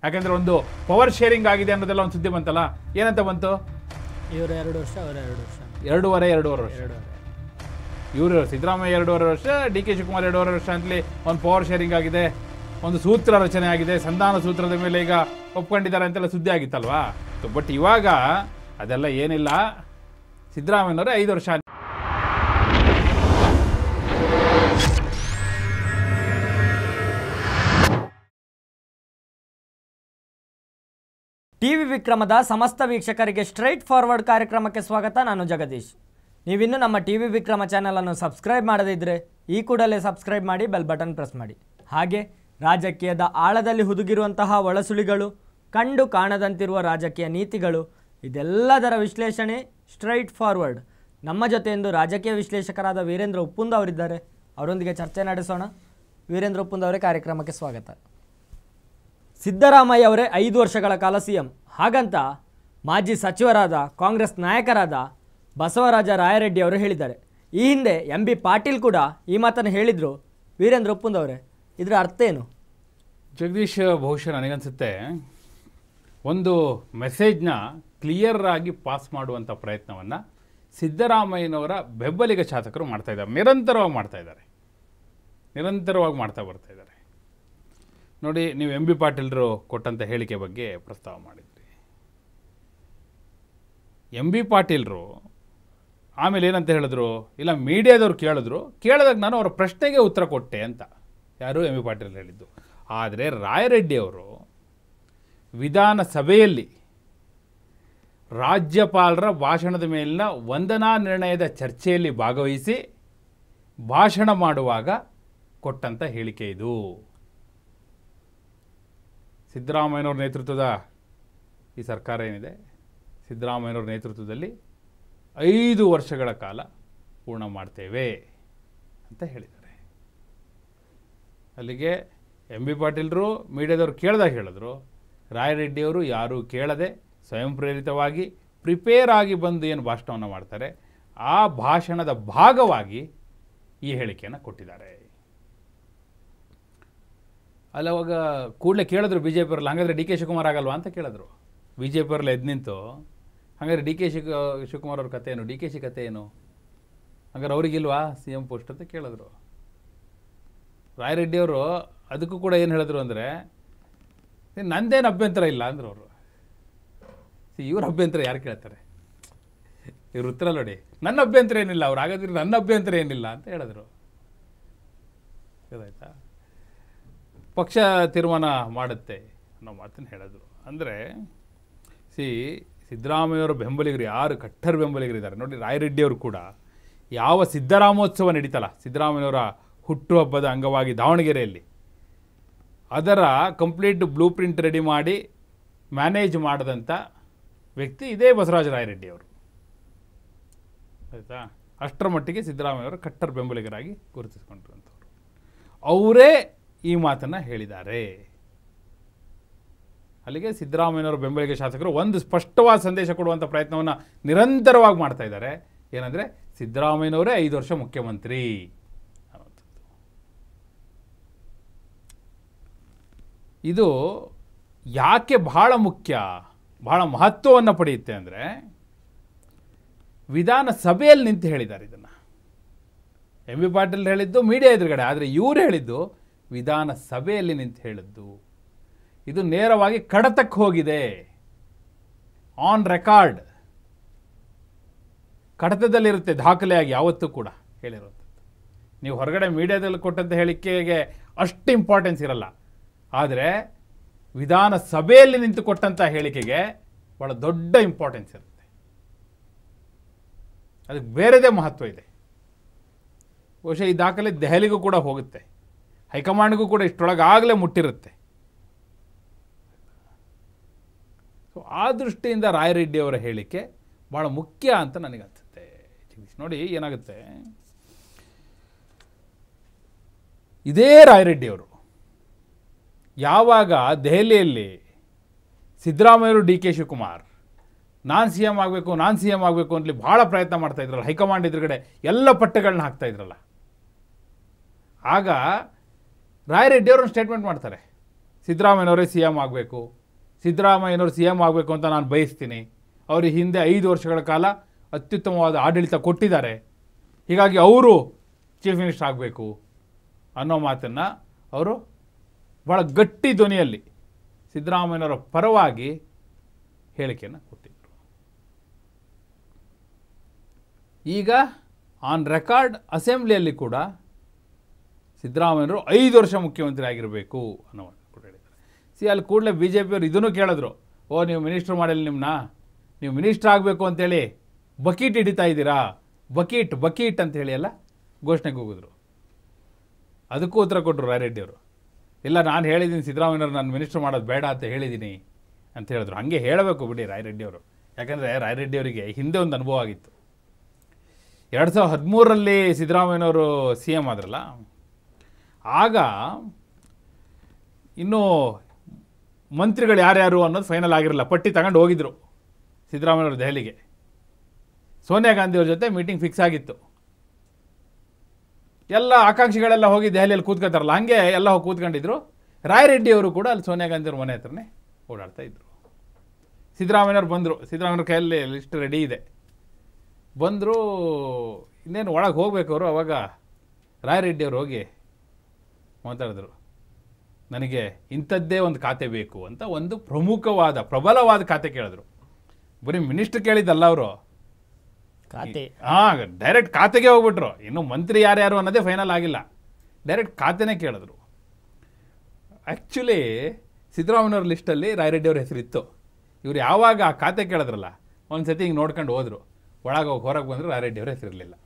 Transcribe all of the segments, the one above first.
ಯಾಕಂದ್ರೆ ಒಂದು power sharing ಆಗಿದೆ ಅನ್ನೋದೆಲ್ಲ ಒಂದು ಸುದ್ದಿ ಬಂತಲ್ಲ ಏನಂತ ಬಂತು ಇವರು ಎರಡು ವರ್ಷ ಅವರು ಎರಡು ವರ್ಷ ಎರಡೂವರೆ ಎರಡೂವರೆ ವರ್ಷ ಎರಡೂವರೆ ಇವರು ಸಿದ್ದರಾಮಯ್ಯ ಎರಡೂವರೆ ವರ್ಷ ಡಿ ಕೆ ಶಿವಕುಮಾರ್ ಎರಡೂವರೆ ವರ್ಷ ಅಂತಲೇ ಒಂದು ಪವರ್ ಶೇರಿಂಗ್ ಆಗಿದೆ ಒಂದು ಸೂತ್ರ ರಚನೆ ಆಗಿದೆ ಸಂಧಾನ ಸೂತ್ರದ ಮೇಲೆ ಈಗ ಒಪ್ಕೊಂಡಿದ್ದಾರೆ ಅಂತೆಲ್ಲ ಸುದ್ದಿ ಆಗಿತ್ತಲ್ವಾ ಬಟ್ ಇವಾಗ ಅದೆಲ್ಲ ಏನಿಲ್ಲ ಸಿದ್ದರಾಮಯ್ಯನವರು ಐದು ವರ್ಷ ಟಿವಿ ವಿಕ್ರಮದ ಸಮಸ್ತ ವೀಕ್ಷಕರಿಗೆ ಸ್ಟ್ರೈಟ್ ಫಾರ್ವರ್ಡ್ ಕಾರ್ಯಕ್ರಮಕ್ಕೆ ಸ್ವಾಗತ ನಾನು ಜಗದೀಶ್ ನೀವಿನ್ನೂ ನಮ್ಮ ಟಿವಿ ವಿಕ್ರಮ ಚಾನಲನ್ನು ಸಬ್ಸ್ಕ್ರೈಬ್ ಮಾಡದಿದ್ದರೆ ಈ ಕೂಡಲೇ ಸಬ್ಸ್ಕ್ರೈಬ್ ಮಾಡಿ ಬೆಲ್ ಬಟನ್ ಪ್ರೆಸ್ ಮಾಡಿ ಹಾಗೆ ರಾಜಕೀಯದ ಆಳದಲ್ಲಿ ಹುದುಗಿರುವಂತಹ ಒಳಸುಳಿಗಳು ಕಂಡು ಕಾಣದಂತಿರುವ ರಾಜಕೀಯ ನೀತಿಗಳು ಇದೆಲ್ಲದರ ವಿಶ್ಲೇಷಣೆ ಸ್ಟ್ರೈಟ್ ಫಾರ್ವರ್ಡ್ ನಮ್ಮ ಜೊತೆಯೊಂದು ರಾಜಕೀಯ ವಿಶ್ಲೇಷಕರಾದ ವೀರೇಂದ್ರ ಉಪ್ಪುಂದ ಅವರಿದ್ದಾರೆ ಅವರೊಂದಿಗೆ ಚರ್ಚೆ ನಡೆಸೋಣ ವೀರೇಂದ್ರ ಉಪ್ಪುಂದ ಅವರೇ ಕಾರ್ಯಕ್ರಮಕ್ಕೆ ಸ್ವಾಗತ ಸಿದ್ದರಾಮಯ್ಯ ಅವರೇ ಐದು ವರ್ಷಗಳ ಕಾಲ ಸಿ ಎಂ ಹಾಗಂತ ಮಾಜಿ ಸಚಿವರಾದ ಕಾಂಗ್ರೆಸ್ ನಾಯಕರಾದ ಬಸವರಾಜ ರಾಯರೆಡ್ಡಿ ಅವರು ಹೇಳಿದ್ದಾರೆ ಈ ಹಿಂದೆ ಎಂ ಬಿ ಪಾಟೀಲ್ ಕೂಡ ಈ ಮಾತನ್ನು ಹೇಳಿದರು ವೀರೇಂದ್ರ ಒಪ್ಪುಂದವರೇ ಇದರ ಅರ್ಥ ಏನು ಜಗದೀಶ್ ಬಹುಶಃ ನನಗನ್ಸುತ್ತೆ ಒಂದು ಮೆಸೇಜ್ನ ಕ್ಲಿಯರ್ ಆಗಿ ಪಾಸ್ ಮಾಡುವಂಥ ಪ್ರಯತ್ನವನ್ನು ಸಿದ್ದರಾಮಯ್ಯನವರ ಬೆಂಬಲಿಗ ಶಾಸಕರು ಮಾಡ್ತಾ ಇದ್ದಾರೆ ನಿರಂತರವಾಗಿ ಮಾಡ್ತಾ ಇದ್ದಾರೆ ನಿರಂತರವಾಗಿ ಮಾಡ್ತಾ ಬರ್ತಾ ಇದ್ದಾರೆ ನೋಡಿ ನೀವು ಎಂ ಬಿ ಪಾಟೀಲ್ರು ಕೊಟ್ಟಂಥ ಹೇಳಿಕೆ ಬಗ್ಗೆ ಪ್ರಸ್ತಾವ ಮಾಡಿದ್ರಿ ಎಂ ಬಿ ಪಾಟೀಲ್ರು ಆಮೇಲೆ ಏನಂತ ಹೇಳಿದ್ರು ಇಲ್ಲ ಮೀಡಿಯಾದವ್ರು ಕೇಳಿದ್ರು ಕೇಳಿದಾಗ ನಾನು ಅವರ ಪ್ರಶ್ನೆಗೆ ಉತ್ತರ ಕೊಟ್ಟೆ ಅಂತ ಯಾರು ಎಂ ಬಿ ಪಾಟೀಲ್ ಹೇಳಿದ್ದು ಆದರೆ ರಾಯರೆಡ್ಡಿ ಅವರು ವಿಧಾನಸಭೆಯಲ್ಲಿ ರಾಜ್ಯಪಾಲರ ಭಾಷಣದ ಮೇಲಿನ ವಂದನಾ ನಿರ್ಣಯದ ಚರ್ಚೆಯಲ್ಲಿ ಭಾಗವಹಿಸಿ ಭಾಷಣ ಮಾಡುವಾಗ ಕೊಟ್ಟಂಥ ಹೇಳಿಕೆ ಇದು ಸಿದ್ದರಾಮಯ್ಯನವ್ರ ನೇತೃತ್ವದ ಈ ಸರ್ಕಾರ ಏನಿದೆ ಸಿದ್ದರಾಮಯ್ಯನವ್ರ ನೇತೃತ್ವದಲ್ಲಿ ಐದು ವರ್ಷಗಳ ಕಾಲ ಪೂರ್ಣ ಮಾಡ್ತೇವೆ ಅಂತ ಹೇಳಿದ್ದಾರೆ ಅಲ್ಲಿಗೆ ಎಂ ಬಿ ಪಾಟೀಲ್ರು ಮೀಡಿಯಾದವ್ರು ಕೇಳ್ದಾಗ ಹೇಳಿದ್ರು ರಾಯರೆಡ್ಡಿಯವರು ಯಾರೂ ಕೇಳದೆ ಸ್ವಯಂ ಪ್ರೇರಿತವಾಗಿ ಪ್ರಿಪೇರ್ ಆಗಿ ಬಂದು ಏನು ಭಾಷಣವನ್ನು ಮಾಡ್ತಾರೆ ಆ ಭಾಷಣದ ಭಾಗವಾಗಿ ಈ ಹೇಳಿಕೆಯನ್ನು ಕೊಟ್ಟಿದ್ದಾರೆ ಅಲ್ಲಿ ಅವಾಗ ಕೂಡಲೇ ಕೇಳಿದ್ರು ಬಿ ಜೆ ಪಿಯವ್ರಲ್ಲ ಹಾಗಾದ್ರೆ ಡಿ ಕೆ ಶಿವಕುಮಾರ್ ಆಗಲ್ವಾ ಅಂತ ಕೇಳಿದ್ರು ಬಿ ಜೆ ಪಿಯವ್ರಲ್ಲಿ ಎದ್ದು ನಿಂತು ಹಾಗಾದ್ರೆ ಡಿ ಕೆ ಶಿವ ಶಿವಕುಮಾರ್ ಅವ್ರ ಕತೆ ಏನು ಡಿ ಕೆ ಶಿ ಕತೆ ಏನು ಹಾಗಾದ್ರೆ ಅವ್ರಿಗಿಲ್ವಾ ಸಿ ಎಂ ಪೋಸ್ಟ್ ಅಂತ ಕೇಳಿದ್ರು ರಾಯರೆಡ್ಡಿಯವರು ಅದಕ್ಕೂ ಕೂಡ ಏನು ಹೇಳಿದ್ರು ಅಂದರೆ ನಂದೇನು ಅಭ್ಯಂತರ ಇಲ್ಲ ಅಂದ್ರು ಅವರು ಇವ್ರ ಅಭ್ಯಂತರ ಯಾರು ಕೇಳ್ತಾರೆ ಇವ್ರ ಉತ್ತರ ನೋಡಿ ನನ್ನ ಅಭ್ಯಂತರ ಏನಿಲ್ಲ ಅವ್ರು ಹಾಗಾದ್ರೆ ನನ್ನ ಅಭ್ಯಂತರ ಏನಿಲ್ಲ ಅಂತ ಹೇಳಿದ್ರು ಗೊತ್ತಾಯ್ತಾ ಪಕ್ಷ ತೀರ್ಮಾನ ಮಾಡುತ್ತೆ ಅನ್ನೋ ಮಾತನ್ನು ಹೇಳಿದ್ರು ಅಂದರೆ ಸಿ ಸಿದ್ದರಾಮಯ್ಯವರ ಬೆಂಬಲಿಗರು ಯಾರು ಕಟ್ಟರ್ ಬೆಂಬಲಿಗರಿದ್ದಾರೆ ನೋಡಿ ರಾಯರೆಡ್ಡಿಯವರು ಕೂಡ ಯಾವ ಸಿದ್ದರಾಮೋತ್ಸವ ನಡೀತಲ್ಲ ಸಿದ್ದರಾಮಯ್ಯವರ ಹುಟ್ಟುಹಬ್ಬದ ಅಂಗವಾಗಿ ದಾವಣಗೆರೆಯಲ್ಲಿ ಅದರ ಕಂಪ್ಲೀಟ್ ಬ್ಲೂ ಪ್ರಿಂಟ್ ರೆಡಿ ಮಾಡಿ ಮ್ಯಾನೇಜ್ ಮಾಡಿದಂಥ ವ್ಯಕ್ತಿ ಇದೇ ಬಸವರಾಜ ರಾಯರೆಡ್ಡಿಯವರು ಆಯಿತಾ ಅಷ್ಟರ ಮಟ್ಟಿಗೆ ಸಿದ್ದರಾಮಯ್ಯವರು ಕಟ್ಟರ್ ಬೆಂಬಲಿಗರಾಗಿ ಗುರುತಿಸಿಕೊಂಡಿರುವಂಥವ್ರು ಅವರೇ ಈ ಮಾತನ್ನು ಹೇಳಿದ್ದಾರೆ ಅಲ್ಲಿಗೆ ಸಿದ್ದರಾಮಯ್ಯನವರ ಬೆಂಬಲಿಗ ಶಾಸಕರು ಒಂದು ಸ್ಪಷ್ಟವಾದ ಸಂದೇಶ ಕೊಡುವಂಥ ಪ್ರಯತ್ನವನ್ನು ನಿರಂತರವಾಗಿ ಮಾಡ್ತಾ ಇದ್ದಾರೆ ಏನಂದರೆ ಸಿದ್ದರಾಮಯ್ಯನವರೇ ಐದು ವರ್ಷ ಮುಖ್ಯಮಂತ್ರಿ ಅನ್ನುವಂಥದ್ದು ಇದು ಯಾಕೆ ಬಹಳ ಮುಖ್ಯ ಬಹಳ ಮಹತ್ವವನ್ನು ಪಡೆಯುತ್ತೆ ಅಂದರೆ ವಿಧಾನಸಭೆಯಲ್ಲಿ ನಿಂತು ಹೇಳಿದ್ದಾರೆ ಇದನ್ನು ಎಂ ಬಿ ಪಾಟೀಲ್ ಹೇಳಿದ್ದು ಮೀಡಿಯಾ ಎದುರುಗಡೆ ಆದರೆ ಇವರು ಹೇಳಿದ್ದು ವಿಧಾನಸಭೆಯಲ್ಲಿ ನಿಂತು ಹೇಳಿದ್ದು ಇದು ನೇರವಾಗಿ ಕಡತಕ್ಕೆ ಹೋಗಿದೆ ಆನ್ ರೆಕಾರ್ಡ್ ಕಡತದಲ್ಲಿರುತ್ತೆ ದಾಖಲೆಯಾಗಿ ಯಾವತ್ತೂ ಕೂಡ ಹೇಳಿರುವಂಥದ್ದು ನೀವು ಹೊರಗಡೆ ಮೀಡಿಯಾದಲ್ಲಿ ಕೊಟ್ಟಂಥ ಹೇಳಿಕೆಗೆ ಅಷ್ಟು ಇಂಪಾರ್ಟೆನ್ಸ್ ಇರಲ್ಲ ಆದರೆ ವಿಧಾನಸಭೆಯಲ್ಲಿ ನಿಂತು ಕೊಟ್ಟಂಥ ಹೇಳಿಕೆಗೆ ಭಾಳ ದೊಡ್ಡ ಇಂಪಾರ್ಟೆನ್ಸ್ ಇರುತ್ತೆ ಅದಕ್ಕೆ ಬೇರೆದೇ ಮಹತ್ವ ಇದೆ ಬಹುಶಃ ಈ ದಾಖಲೆ ದೆಹಲಿಗೂ ಕೂಡ ಹೋಗುತ್ತೆ ಹೈಕಮಾಂಡ್ಗೂ ಕೂಡ ಇಷ್ಟರೊಳಗಾಗಲೇ ಮುಟ್ಟಿರುತ್ತೆ ಸೊ ಆ ದೃಷ್ಟಿಯಿಂದ ರಾಯರೆಡ್ಡಿಯವರ ಹೇಳಿಕೆ ಭಾಳ ಮುಖ್ಯ ಅಂತ ನನಗನ್ಸುತ್ತೆ ಜಗದೀಶ್ ನೋಡಿ ಏನಾಗುತ್ತೆ ಇದೇ ರಾಯರೆಡ್ಡಿಯವರು ಯಾವಾಗ ದೆಹಲಿಯಲ್ಲಿ ಸಿದ್ದರಾಮಯ್ಯರು ಡಿ ಕೆ ಶಿವಕುಮಾರ್ ನಾನು ಸಿ ಎಮ್ ಆಗಬೇಕು ನಾನು ಸಿ ಎಮ್ ಆಗಬೇಕು ಅಂತಲಿ ಭಾಳ ಪ್ರಯತ್ನ ಮಾಡ್ತಾ ಇದ್ರಲ್ಲ ಹೈಕಮಾಂಡ್ ಎದುರುಗಡೆ ಎಲ್ಲ ಪಟ್ಟಗಳನ್ನ ಹಾಕ್ತಾ ಇದ್ರಲ್ಲ ಆಗ ರಾಯರೆಡ್ಡಿಯವರು ಸ್ಟೇಟ್ಮೆಂಟ್ ಮಾಡ್ತಾರೆ ಸಿದ್ದರಾಮಯ್ಯನವರೇ ಸಿ ಎಮ್ ಆಗಬೇಕು ಸಿದ್ದರಾಮಯ್ಯನವರು ಸಿ ಎಮ್ ಆಗಬೇಕು ಅಂತ ನಾನು ಬಯಸ್ತೀನಿ ಅವರು ಹಿಂದೆ ಐದು ವರ್ಷಗಳ ಕಾಲ ಅತ್ಯುತ್ತಮವಾದ ಆಡಳಿತ ಕೊಟ್ಟಿದ್ದಾರೆ ಹೀಗಾಗಿ ಅವರು ಚೀಫ್ ಮಿನಿಸ್ಟರ್ ಆಗಬೇಕು ಅನ್ನೋ ಮಾತನ್ನು ಅವರು ಭಾಳ ಗಟ್ಟಿ ಧ್ವನಿಯಲ್ಲಿ ಸಿದ್ದರಾಮಯ್ಯನವರ ಪರವಾಗಿ ಹೇಳಿಕೆಯನ್ನು ಕೊಟ್ಟಿದ್ದರು ಈಗ ಆನ್ ರೆಕಾರ್ಡ್ ಅಸೆಂಬ್ಲಿಯಲ್ಲಿ ಕೂಡ ಸಿದ್ದರಾಮಯ್ಯನವರು ಐದು ವರ್ಷ ಮುಖ್ಯಮಂತ್ರಿ ಆಗಿರಬೇಕು ಅನ್ನೋ ಮಾತನ್ನು ಕೂಡ ಹೇಳಿದ್ದಾರೆ ಸಿ ಅಲ್ಲಿ ಕೂಡಲೇ ಬಿ ಜೆ ಪಿಯವರು ಇದನ್ನು ಕೇಳಿದ್ರು ಓ ನೀವು ಮಿನಿಸ್ಟ್ರ್ ಮಾಡಿಲ್ಲ ನಿಮ್ಮನ್ನ ನೀವು ಮಿನಿಸ್ಟ್ರ್ ಆಗಬೇಕು ಅಂತೇಳಿ ಬಕೀಟ್ ಹಿಡಿತಾ ಇದ್ದೀರಾ ಬಕೀಟ್ ಬಕೀಟ್ ಅಂತ ಹೇಳಿ ಎಲ್ಲ ಘೋಷಣೆಗೆ ಹೋಗಿದ್ರು ಅದಕ್ಕೂ ಉತ್ತರ ಕೊಟ್ಟರು ರಾಯರೆಡ್ಡಿಯವರು ಇಲ್ಲ ನಾನು ಹೇಳಿದ್ದೀನಿ ಸಿದ್ದರಾಮಯ್ಯವ್ರು ನಾನು ಮಿನಿಸ್ಟರ್ ಮಾಡೋದು ಬೇಡ ಅಂತ ಹೇಳಿದ್ದೀನಿ ಅಂತ ಹೇಳಿದ್ರು ಹಾಗೆ ಹೇಳಬೇಕು ಬಿಡಿ ರಾಯರೆಡ್ಡಿಯವರು ಯಾಕಂದರೆ ರಾಯರೆಡ್ಡಿಯವರಿಗೆ ಹಿಂದೆ ಒಂದು ಅನುಭವ ಆಗಿತ್ತು ಎರಡು ಸಾವಿರದ ಹದಿಮೂರರಲ್ಲಿ ಸಿದ್ದರಾಮಯ್ಯನವರು ಸಿ ಎಮ್ ಆದ್ರಲ್ಲ ಆಗ ಇನ್ನೂ ಮಂತ್ರಿಗಳು ಯಾರ್ಯಾರು ಅನ್ನೋದು ಫೈನಲ್ ಆಗಿರಲಿಲ್ಲ ಪಟ್ಟಿ ತಗೊಂಡು ಹೋಗಿದ್ರು ಸಿದ್ದರಾಮಯ್ಯವರು ದೆಹಲಿಗೆ ಸೋನಿಯಾ ಗಾಂಧಿಯವ್ರ ಜೊತೆ ಮೀಟಿಂಗ್ ಫಿಕ್ಸ್ ಆಗಿತ್ತು ಎಲ್ಲ ಆಕಾಂಕ್ಷಿಗಳೆಲ್ಲ ಹೋಗಿ ದೆಹಲಿಯಲ್ಲಿ ಕೂತ್ಕೊತಾರಲ್ಲ ಹಾಗೆ ಎಲ್ಲ ಹೋಗಿ ಕೂತ್ಕೊಂಡಿದ್ರು ರಾಯರೆಡ್ಡಿಯವರು ಕೂಡ ಅಲ್ಲಿ ಸೋನಿಯಾ ಗಾಂಧಿಯವ್ರ ಮನೆ ಹತ್ರನೇ ಓಡಾಡ್ತಾ ಇದ್ರು ಸಿದ್ದರಾಮಯ್ಯವ್ರು ಬಂದರು ಸಿದ್ದರಾಮಯ್ಯವ್ರ ಕೈಯಲ್ಲಿ ಲಿಸ್ಟ್ ರೆಡಿ ಇದೆ ಬಂದರು ಇನ್ನೇನು ಒಳಗೆ ಹೋಗ್ಬೇಕು ಅವರು ಅವಾಗ ರಾಯರೆಡ್ಡಿಯವರು ಹೋಗಿ ಮಾತಾಡಿದ್ರು ನನಗೆ ಇಂಥದ್ದೇ ಒಂದು ಖಾತೆ ಬೇಕು ಅಂತ ಒಂದು ಪ್ರಮುಖವಾದ ಪ್ರಬಲವಾದ ಖಾತೆ ಕೇಳಿದ್ರು ಬರೀ ಮಿನಿಸ್ಟರ್ ಕೇಳಿದ್ದಲ್ಲ ಅವರು ಖಾತೆ ಹಾಂ ಡೈರೆಕ್ಟ್ ಖಾತೆಗೆ ಹೋಗ್ಬಿಟ್ರು ಇನ್ನು ಮಂತ್ರಿ ಯಾರ್ಯಾರು ಅನ್ನೋದೇ ಫೈನಲ್ ಆಗಿಲ್ಲ ಡೈರೆಕ್ಟ್ ಖಾತೆನೇ ಕೇಳಿದ್ರು ಆ್ಯಕ್ಚುಲಿ ಸಿದ್ದರಾಮಯ್ಯವ್ರ ಲಿಸ್ಟಲ್ಲಿ ರಾಯರೆಡ್ಡಿ ಅವ್ರ ಹೆಸರಿತ್ತು ಇವ್ರು ಯಾವಾಗ ಆ ಖಾತೆ ಕೇಳಿದ್ರಲ್ಲ ಒಂದು ಸತಿ ಹಿಂಗೆ ನೋಡ್ಕೊಂಡು ಹೋದ್ರು ಒಳಗೆ ಹೋಗಿ ಹೊರಗೆ ಬಂದರೆ ರಾಯರೆಡ್ಡಿ ಅವ್ರ ಹೆಸರಿರಲಿಲ್ಲ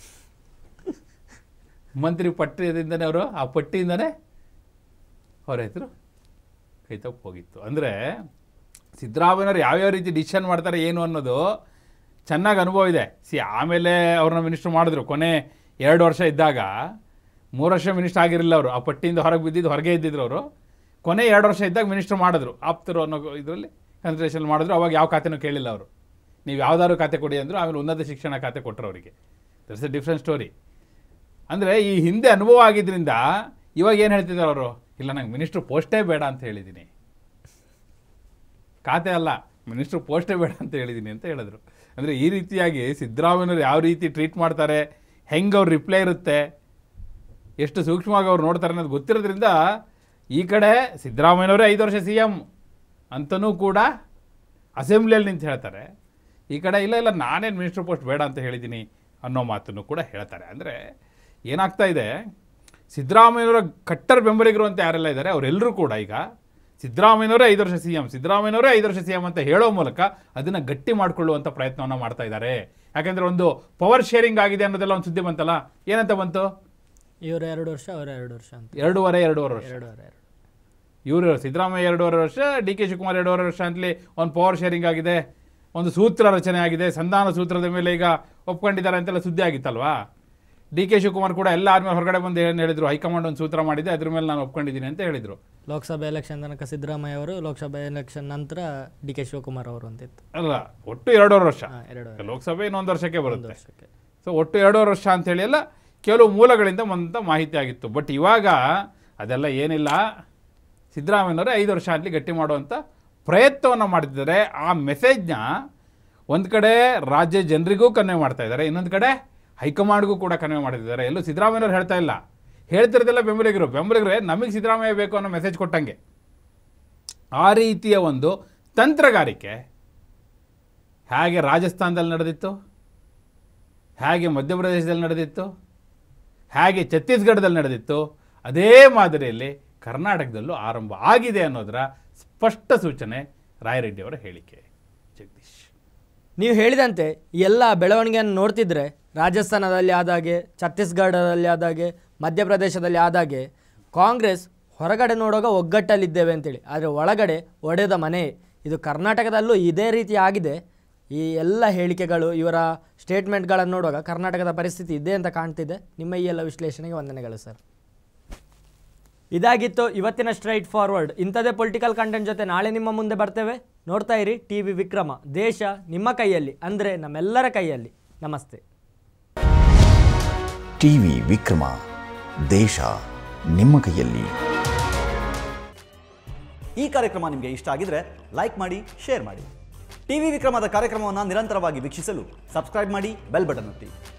ಮಂತ್ರಿ ಪಟ್ಟಿಯಿಂದನೇ ಅವರು ಆ ಪಟ್ಟಿಯಿಂದನೇ ಅವ್ರ ಹೆಸರು ಕೈ ತಪ್ಪು ಹೋಗಿತ್ತು ಅಂದರೆ ಸಿದ್ದರಾಮಯ್ಯವ್ರು ಯಾವ್ಯಾವ ರೀತಿ ಡಿಸಿಷನ್ ಮಾಡ್ತಾರೆ ಏನು ಅನ್ನೋದು ಚೆನ್ನಾಗಿ ಅನುಭವ ಇದೆ ಸಿ ಆಮೇಲೆ ಅವ್ರನ್ನ ಮಿನಿಸ್ಟರ್ ಮಾಡಿದ್ರು ಕೊನೆ ಎರಡು ವರ್ಷ ಇದ್ದಾಗ ಮೂರು ವರ್ಷ ಮಿನಿಸ್ಟರ್ ಆಗಿರಲಿಲ್ಲ ಅವರು ಆ ಪಟ್ಟಿಯಿಂದ ಹೊರಗೆ ಬಿದ್ದಿದ್ದು ಹೊರಗೆ ಇದ್ದಿದ್ರು ಅವರು ಕೊನೆ ಎರಡು ವರ್ಷ ಇದ್ದಾಗ ಮಿನಿಸ್ಟರ್ ಮಾಡಿದ್ರು ಆಪ್ತರು ಅನ್ನೋ ಇದರಲ್ಲಿ ಕನ್ಸಿಡರೇಷನ್ ಮಾಡಿದ್ರು ಅವಾಗ ಯಾವ ಖಾತೆನೂ ಕೇಳಿಲ್ಲ ಅವರು ನೀವು ಯಾವ್ದಾದ್ರು ಖಾತೆ ಕೊಡಿ ಅಂದರು ಆಮೇಲೆ ಉನ್ನತ ಶಿಕ್ಷಣ ಖಾತೆ ಕೊಟ್ಟರು ಅವರಿಗೆ ದಟ್ಸ್ ಎ ಡಿಫ್ರೆಂಟ್ ಸ್ಟೋರಿ ಅಂದರೆ ಈ ಹಿಂದೆ ಅನುಭವ ಆಗಿದ್ದರಿಂದ ಇವಾಗ ಏನು ಹೇಳ್ತಿದ್ದಾರೆ ಅವರು ಇಲ್ಲ ನಂಗೆ ಮಿನಿಸ್ಟ್ರ್ ಪೋಸ್ಟೇ ಬೇಡ ಅಂತ ಹೇಳಿದ್ದೀನಿ ಖಾತೆ ಅಲ್ಲ ಮಿನಿಸ್ಟ್ರ್ ಪೋಸ್ಟೇ ಬೇಡ ಅಂತ ಹೇಳಿದ್ದೀನಿ ಅಂತ ಹೇಳಿದ್ರು ಅಂದರೆ ಈ ರೀತಿಯಾಗಿ ಸಿದ್ದರಾಮಯ್ಯನವ್ರು ಯಾವ ರೀತಿ ಟ್ರೀಟ್ ಮಾಡ್ತಾರೆ ಹೆಂಗೆ ಅವ್ರ ರಿಪ್ಲೈ ಇರುತ್ತೆ ಎಷ್ಟು ಸೂಕ್ಷ್ಮವಾಗಿ ಅವ್ರು ನೋಡ್ತಾರೆ ಅನ್ನೋದು ಗೊತ್ತಿರೋದ್ರಿಂದ ಈ ಕಡೆ ಸಿದ್ದರಾಮಯ್ಯನವರೇ ಐದು ವರ್ಷ ಸಿ ಎಮ್ ಅಂತನೂ ಕೂಡ ಅಸೆಂಬ್ಲಿಯಲ್ಲಿ ನಿಂತು ಹೇಳ್ತಾರೆ ಈ ಕಡೆ ಇಲ್ಲ ಇಲ್ಲ ನಾನೇನು ಮಿನಿಸ್ಟರ್ ಪೋಸ್ಟ್ ಬೇಡ ಅಂತ ಹೇಳಿದ್ದೀನಿ ಅನ್ನೋ ಮಾತನ್ನು ಕೂಡ ಹೇಳ್ತಾರೆ ಅಂದರೆ ಏನಾಗ್ತಾ ಇದೆ ಸಿದ್ದರಾಮಯ್ಯನವರ ಕಟ್ಟರ್ ಬೆಂಬಲಿಗರು ಅಂತ ಯಾರೆಲ್ಲ ಇದ್ದಾರೆ ಅವರೆಲ್ಲರೂ ಕೂಡ ಈಗ ಸಿದ್ದರಾಮಯ್ಯನವರೇ ಐದು ವರ್ಷ ಸಿ ಎಂ ಸಿದ್ದರಾಮಯ್ಯನವರೇ ಐದು ವರ್ಷ ಸಿ ಎಂ ಅಂತ ಹೇಳೋ ಮೂಲಕ ಅದನ್ನು ಗಟ್ಟಿ ಮಾಡಿಕೊಳ್ಳುವಂಥ ಪ್ರಯತ್ನವನ್ನು ಮಾಡ್ತಾ ಇದ್ದಾರೆ ಯಾಕೆಂದರೆ ಒಂದು ಪವರ್ ಶೇರಿಂಗ್ ಆಗಿದೆ ಅನ್ನೋದೆಲ್ಲ ಒಂದು ಸುದ್ದಿ ಬಂತಲ್ಲ ಏನಂತ ಬಂತು ಇವರು ಎರಡು ವರ್ಷ ಅವ್ರ ಎರಡು ವರ್ಷ ಅಂತ ಎರಡೂವರೆ ಎರಡೂವರೆ ವರ್ಷ ಎರಡೂವರೆ ಎರಡು ಇವರು ಸಿದ್ದರಾಮಯ್ಯ ಎರಡೂವರೆ ವರ್ಷ ಡಿ ಕೆ ಶಿವಕುಮಾರ್ ಎರಡೂವರೆ ವರ್ಷ ಅಂತಲೇ ಒಂದು ಪವರ್ ಶೇರಿಂಗ್ ಆಗಿದೆ ಒಂದು ಸೂತ್ರ ರಚನೆ ಆಗಿದೆ ಸಂಧಾನ ಸೂತ್ರದ ಮೇಲೆ ಈಗ ಒಪ್ಕೊಂಡಿದ್ದಾರೆ ಅಂತೆಲ್ಲ ಸುದ್ದಿ ಆಗಿತ್ತಲ್ವಾ ಡಿ ಕೆ ಶಿವಕುಮಾರ್ ಕೂಡ ಎಲ್ಲ ಆದ್ಮೇಲೆ ಹೊರಗಡೆ ಬಂದು ಏನು ಹೇಳಿದ್ರು ಹೈಕಮಾಂಡ್ ಒಂದು ಸೂತ್ರ ಮಾಡಿದೆ ಅದ್ರ ಮೇಲೆ ನಾನು ಒಪ್ಕೊಂಡಿದ್ದೀನಿ ಅಂತ ಹೇಳಿದ್ರು ಲೋಕಸಭೆ ಎಲೆಕ್ಷನ್ ತನಕ ಸಿದ್ದರಾಮಯ್ಯ ಅವರು ಲೋಕಸಭೆ ಎಲೆಕ್ಷನ್ ನಂತರ ಡಿ ಕೆ ಶಿವಕುಮಾರ್ ಅವರು ಅಂತಿತ್ತು ಅಲ್ಲ ಒಟ್ಟು ಎರಡೂವರೆ ವರ್ಷ ಹಾಂ ಎರಡು ಲೋಕಸಭೆ ಇನ್ನೊಂದು ವರ್ಷಕ್ಕೆ ಒಂದು ಬರುತ್ತೆ ವರ್ಷಕ್ಕೆ ಸೊ ಒಟ್ಟು ಎರಡೂವರೆ ವರ್ಷ ಅಂತೇಳಿ ಎಲ್ಲ ಕೆಲವು ಮೂಲಗಳಿಂದ ಬಂದಂಥ ಮಾಹಿತಿ ಆಗಿತ್ತು ಬಟ್ ಇವಾಗ ಅದೆಲ್ಲ ಏನಿಲ್ಲ ಸಿದ್ದರಾಮಯ್ಯನವರೇ ಐದು ವರ್ಷ ಆಗಲಿ ಗಟ್ಟಿ ಮಾಡುವಂಥ ಪ್ರಯತ್ನವನ್ನು ಮಾಡ್ತಿದ್ದಾರೆ ಆ ಮೆಸೇಜ್ನ ಒಂದು ಕಡೆ ರಾಜ್ಯ ಜನರಿಗೂ ಕನ್ವೆ ಮಾಡ್ತಾ ಇದ್ದಾರೆ ಇನ್ನೊಂದು ಕಡೆ ಹೈಕಮಾಂಡ್ಗೂ ಕೂಡ ಕನ್ವೆ ಮಾಡ್ತಿದ್ದಾರೆ ಎಲ್ಲೂ ಸಿದ್ದರಾಮಯ್ಯನವ್ರು ಹೇಳ್ತಾ ಇಲ್ಲ ಹೇಳ್ತಿರೋದೆಲ್ಲ ಬೆಂಬಲಿಗರು ಬೆಂಬಲಿಗರೇ ನಮಗೆ ಸಿದ್ದರಾಮಯ್ಯ ಬೇಕು ಅನ್ನೋ ಮೆಸೇಜ್ ಕೊಟ್ಟಂಗೆ ಆ ರೀತಿಯ ಒಂದು ತಂತ್ರಗಾರಿಕೆ ಹೇಗೆ ರಾಜಸ್ಥಾನದಲ್ಲಿ ನಡೆದಿತ್ತು ಹೇಗೆ ಮಧ್ಯಪ್ರದೇಶದಲ್ಲಿ ನಡೆದಿತ್ತು ಹೇಗೆ ಛತ್ತೀಸ್ಗಢದಲ್ಲಿ ನಡೆದಿತ್ತು ಅದೇ ಮಾದರಿಯಲ್ಲಿ ಕರ್ನಾಟಕದಲ್ಲೂ ಆರಂಭ ಆಗಿದೆ ಅನ್ನೋದರ ಸ್ಪಷ್ಟ ಸೂಚನೆ ರಾಯರೆಡ್ಡಿಯವರ ಹೇಳಿಕೆ ಜಗದೀಶ್ ನೀವು ಹೇಳಿದಂತೆ ಈ ಎಲ್ಲ ಬೆಳವಣಿಗೆಯನ್ನು ನೋಡ್ತಿದ್ರೆ ರಾಜಸ್ಥಾನದಲ್ಲಿ ಆದಾಗೆ ಛತ್ತೀಸ್ಗಢದಲ್ಲಿ ಆದಾಗೆ ಮಧ್ಯಪ್ರದೇಶದಲ್ಲಿ ಆದಾಗೆ ಕಾಂಗ್ರೆಸ್ ಹೊರಗಡೆ ನೋಡುವಾಗ ಒಗ್ಗಟ್ಟಲ್ಲಿದ್ದೇವೆ ಅಂತೇಳಿ ಆದರೆ ಒಳಗಡೆ ಒಡೆದ ಮನೆ ಇದು ಕರ್ನಾಟಕದಲ್ಲೂ ಇದೇ ರೀತಿ ಆಗಿದೆ ಈ ಎಲ್ಲ ಹೇಳಿಕೆಗಳು ಇವರ ಸ್ಟೇಟ್ಮೆಂಟ್ಗಳನ್ನು ನೋಡುವಾಗ ಕರ್ನಾಟಕದ ಪರಿಸ್ಥಿತಿ ಇದೆ ಅಂತ ಕಾಣ್ತಿದೆ ನಿಮ್ಮ ಈ ಎಲ್ಲ ವಿಶ್ಲೇಷಣೆಗೆ ವಂದನೆಗಳು ಸರ್ ಇದಾಗಿತ್ತು ಇವತ್ತಿನ ಸ್ಟ್ರೈಟ್ ಫಾರ್ವರ್ಡ್ ಇಂಥದೇ ಪೊಲಿಟಿಕಲ್ ಕಂಟೆಂಟ್ ಜೊತೆ ನಾಳೆ ನಿಮ್ಮ ಮುಂದೆ ಬರ್ತೇವೆ ನೋಡ್ತಾ ಇರಿ ಟಿ ವಿ ವಿಕ್ರಮ ದೇಶ ನಿಮ್ಮ ಕೈಯಲ್ಲಿ ಅಂದರೆ ನಮ್ಮೆಲ್ಲರ ಕೈಯಲ್ಲಿ ನಮಸ್ತೆ ಟಿವಿ ವಿಕ್ರಮ ದೇಶ ನಿಮ್ಮ ಕೈಯಲ್ಲಿ ಈ ಕಾರ್ಯಕ್ರಮ ನಿಮಗೆ ಇಷ್ಟ ಆಗಿದ್ರೆ ಲೈಕ್ ಮಾಡಿ ಶೇರ್ ಮಾಡಿ ಟಿವಿ ವಿಕ್ರಮದ ಕಾರ್ಯಕ್ರಮವನ್ನು ನಿರಂತರವಾಗಿ ವೀಕ್ಷಿಸಲು ಸಬ್ಸ್ಕ್ರೈಬ್ ಮಾಡಿ ಬೆಲ್ ಬಟನ್ ಒತ್ತಿ